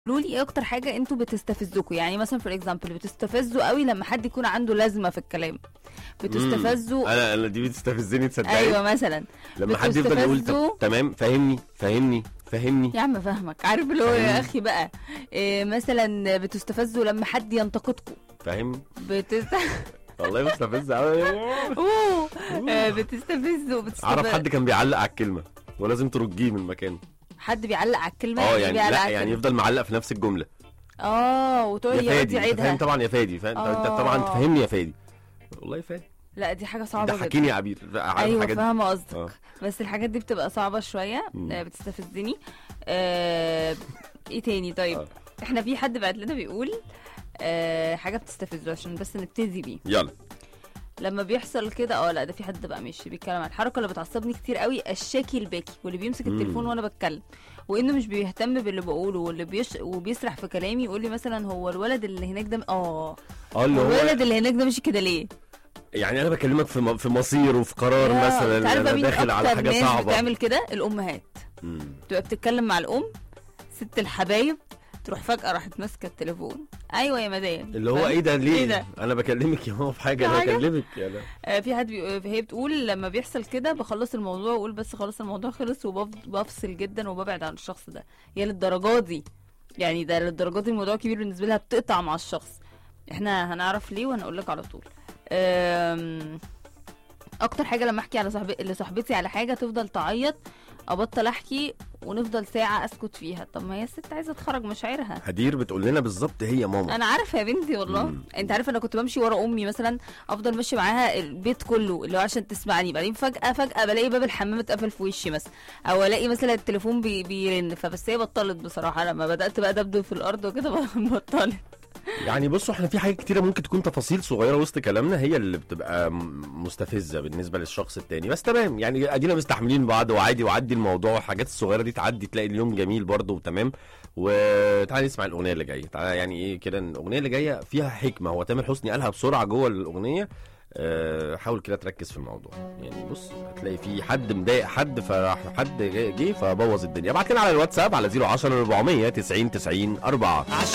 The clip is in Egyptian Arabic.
قولوا لي ايه اكتر حاجه انتوا بتستفزكوا يعني مثلا فور اكزامبل بتستفزوا قوي لما حد يكون عنده لازمه في الكلام بتستفزوا انا انا دي بتستفزني تصدقني ايوه مثلا لما حد يفضل يقول بتستفزوا- طب تمام فهمني فهمني فهمني يا عم فاهمك عارف اللي هو يا فاهمني. اخي بقى إيه مثلا بتستفزوا لما حد ينتقدكم فاهمني بتست... والله مستفز قوي أوه. آه، بتستفزوا بتستفز... اعرف حد كان بيعلق على الكلمه ولازم ترجيه من مكانه حد بيعلق على الكلمه اه إيه يعني بيعلق لا على يعني الكلمة؟ يفضل معلق في نفس الجمله اه وتقعد يا يقعد فادي أنت يعيدها فاهم طبعا يا فادي فاهم انت أنت طبعا آه. تفهمني يا فادي والله يا فادي لا دي حاجه صعبه ده جدا حكيني يا عبير عارف ايوه الحاجات دي فاهمه آه. قصدك بس الحاجات دي بتبقى صعبه شويه مم. آه، بتستفزني آه، ايه تاني طيب آه. احنا في حد بعت لنا بيقول آه، حاجه بتستفزه عشان بس نبتدي بيه يلا لما بيحصل كده اه لا ده في حد بقى ماشي بيتكلم عن الحركه اللي بتعصبني كتير قوي الشاكي الباكي واللي بيمسك مم. التليفون وانا بتكلم وانه مش بيهتم باللي بقوله واللي بيش... وبيسرح في كلامي يقول لي مثلا هو الولد اللي هناك ده اه اه اللي هو الولد اللي هناك ده ماشي كده ليه يعني انا بكلمك في م- في مصير وفي قرار يا، مثلا انت عارف بقى انا مين داخل على أكتر حاجه ناس صعبه بتعمل كده الامهات مم. تبقى بتتكلم مع الام ست الحبايب تروح فجأة راحت ماسكة التليفون أيوة يا مدام اللي هو فاهم؟ ايه ده ليه إيه ده؟ انا بكلمك يا ماما في حاجه في انا حاجة؟ بكلمك يا لا آه في حد بي... هي بتقول لما بيحصل كده بخلص الموضوع واقول بس خلاص الموضوع خلص وبفصل جدا وببعد عن الشخص ده هي للدرجة دي يعني ده للدرجة دي الموضوع كبير بالنسبة لها بتقطع مع الشخص احنا هنعرف ليه وهنقول لك على طول أم... اكتر حاجة لما احكي على صاحبي لصاحبتي على حاجة تفضل تعيط ابطل احكي ونفضل ساعة اسكت فيها طب ما هي الست عايزة تخرج مشاعرها هدير بتقول لنا بالظبط هي ماما انا عارفه يا بنتي والله مم. انت عارفه انا كنت بمشي ورا امي مثلا افضل ماشي معاها البيت كله اللي هو عشان تسمعني بعدين فجاه فجاه بلاقي باب الحمام اتقفل في وشي مثلا او الاقي مثلا التليفون بي بيرن فبس هي بطلت بصراحه لما بدات بقى دبدب في الارض وكده بطلت يعني بصوا احنا في حاجات كتيره ممكن تكون تفاصيل صغيره وسط كلامنا هي اللي بتبقى م- مستفزه بالنسبه للشخص التاني بس تمام يعني ادينا مستحملين بعض وعادي وعدي الموضوع والحاجات الصغيره دي تعدي تلاقي اليوم جميل برضه وتمام وتعالى نسمع الاغنيه اللي جايه تعالى يعني ايه كده الاغنيه اللي جايه فيها حكمه هو تامر حسني قالها بسرعه جوه الاغنيه أه حاول كده تركز في الموضوع يعني بص هتلاقي في حد مضايق حد فراح حد جه جه فبوظ الدنيا ابعت لنا على الواتساب على 010 400 90 90 4